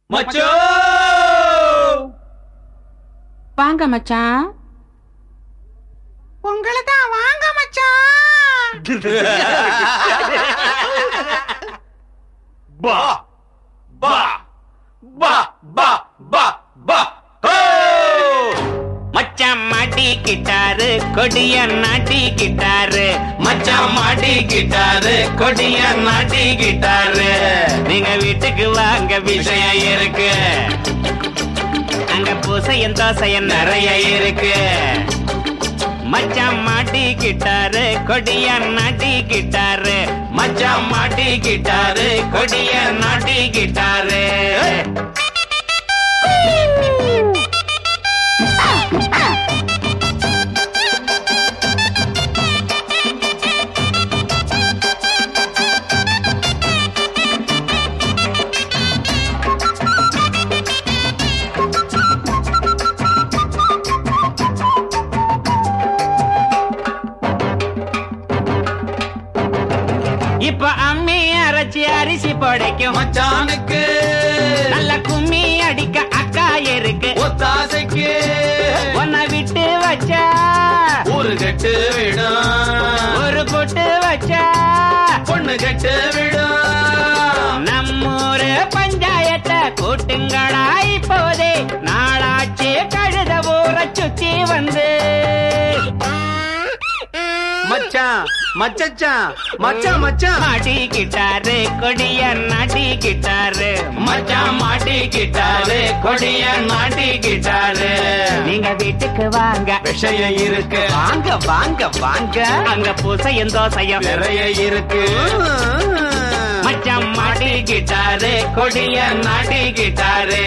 மச்சோ வாங்க மச்சான் உங்களை தான் வாங்க மச்சான் பா பா பா பா பா பா ஹோ! மச்சான் மாட்டிக்கிட்டாரு கொடிய நாட்டிக்கிட்டாரு மச்சான் மாட்டிக்கிட்டாரு கொடிய நாட்டிக்கிட்டாரு நீங்க வீட்டுக்கு வாங்க விஷயம் இருக்கு அங்க பூசையும் தோசையும் நிறைய இருக்கு மச்சான் மாட்டிக்கிட்டாரு கொடிய நாட்டிக்கிட்டாரு மச்சான் மாட்டிக்கிட்டாரு கொடிய நாட்டிக்கிட்டாரு இப்ப அம்மி அரைச்சி அரிசி படைக்கும் மச்சானுக்கு நல்ல கும்மி அடிக்க அக்கா இருக்கு ஒத்தாசைக்கு உன்னை விட்டு வச்சா ஊரு கெட்டு விடும் ஒரு பொட்டு வச்சா பொண்ணு கெட்டு விடும் நம்மூரு பஞ்சாயத்தை கூட்டுங்களா இப்போதே நாளாச்சு கழுத ஊர சுத்தி வந்து மச்சான் மச்சான் மச்சான் மச்சான் மாட்டிக்கிட்டாரு கொடிய நாட்டிக்கிட்டாரு மச்சான் மாட்டிக்கிட்டாரு கொடிய நாட்டிக்கிட்டாரு நீங்க வீட்டுக்கு வாங்க விஷயம் இருக்கு வாங்க வாங்க வாங்க அங்க பூசையும் தோசையும் நிறைய இருக்கு மச்சான் மாட்டிக்கிட்டாரு கொடிய நாட்டிக்கிட்டாரு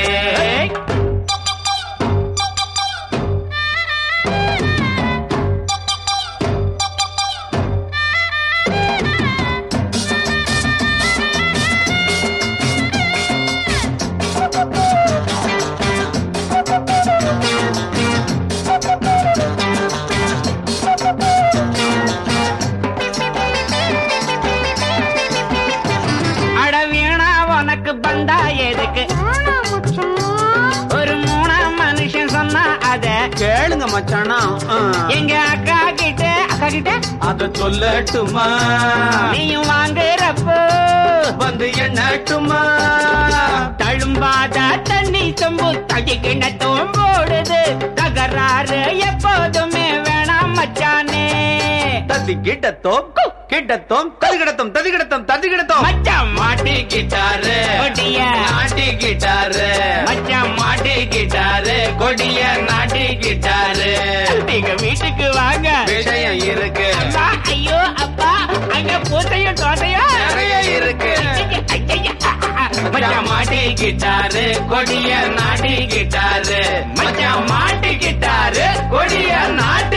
அட வீணா உனக்கு பந்தா எதுக்கு ஆனா மச்சான் ஒரு மூணா மனுஷன் சொன்னா அத கேளுங்க மச்சானா ஆ. எங்க அக்கா கிட்ட அக்கா கிட்ட அத சொல்லட்டுமா நீயும் வாங்குறப்போ வந்து எண்ணட்டுமா தழும்பாத தண்ணி சொம்பு தடி கிணத்தும் போடுது தகராறு எப்போதுமே வேணாம் மச்சானே தத்தி கிட்டத்தோம் கிட்டத்தோம் ததி கிடத்தோம் ததி கிடத்தோம் ததி கிடத்தோம் மச்சான் மாட்டிக்கிட்டாரு கொடிய நாட்டிக்கிட்டாரு மச்சான் மாட்டிக்கிட்டாரு கொடிய நாட்டிக்கிட்டாரு நீங்க வீட்டுக்கு வாங்க விஷயம் இருக்கு அம்மா, ஐயோ அப்பா அங்க பூத்தையும் தோட்டையும் நிறைய இருக்கு மச்சான் மாட்டிக்கிட்டாரு கொடிய நாட்டிக்கிட்டாரு மச்சான் மாட்டிக்கிட்டாரு கொடிய நாட்டி